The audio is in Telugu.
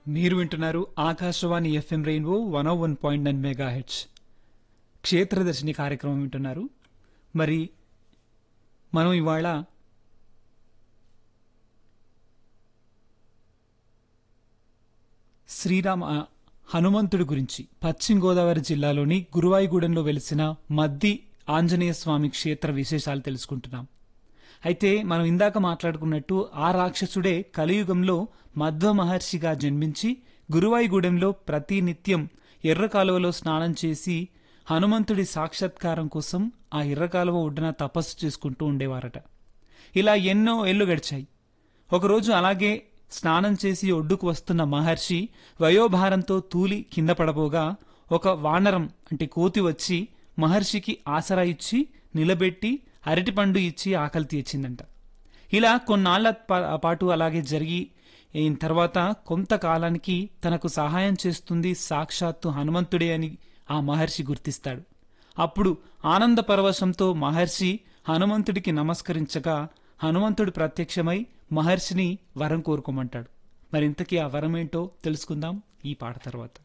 మీరు వింటున్నారు Akashvani FM rainbow one one point nine mega H క్షేత్రదర్శిని కార్యక్రమం వింటున్నారు మరి మనం ఇవాళ శ్రీరామ ఆ, హనుమంతుడి గురించి పశ్చిమ గోదావరి జిల్లాలోని గురువాయిగూడెంలో వెలిసిన మద్ది ఆంజనేయ స్వామి క్షేత్ర విశేషాలు తెలుసుకుంటున్నాం అయితే మనం ఇందాక మాట్లాడుకున్నట్టు ఆ రాక్షసుడే కలియుగంలో మధ్వ మహర్షిగా జన్మించి గురువాయిగూడెంలో ప్రతి నిత్యం ఎర్ర కాలువలో స్నానం చేసి హనుమంతుడి సాక్షాత్కారం కోసం ఆ ఎర్ర కాలువ ఒడ్డున తపస్సు చేసుకుంటూ ఉండేవారట ఇలా ఎన్నో ఏళ్లు గడిచాయి ఒకరోజు అలాగే స్నానం చేసి ఒడ్డుకు వస్తున్న మహర్షి వయోభారంతో తూలి కింద పడబోగా ఒక వానరం అంటే కోతి వచ్చి మహర్షికి ఆసరా ఇచ్చి నిలబెట్టి అరటిపండు ఇచ్చి ఆకలి తీర్చిందంట ఇలా కొన్నాళ్ల పా- పాటు అలాగే జరిగి అయిన తర్వాత కొంతకాలానికి తనకు సహాయం చేస్తుంది సాక్షాత్తు హనుమంతుడే అని ఆ మహర్షి గుర్తిస్తాడు అప్పుడు ఆనంద పరవశంతో మహర్షి హనుమంతుడికి నమస్కరించగా హనుమంతుడు ప్రత్యక్షమై మహర్షిని వరం కోరుకోమంటాడు మరింతకీ ఆ వరం ఏంటో తెలుసుకుందాం ఈ పాట తర్వాత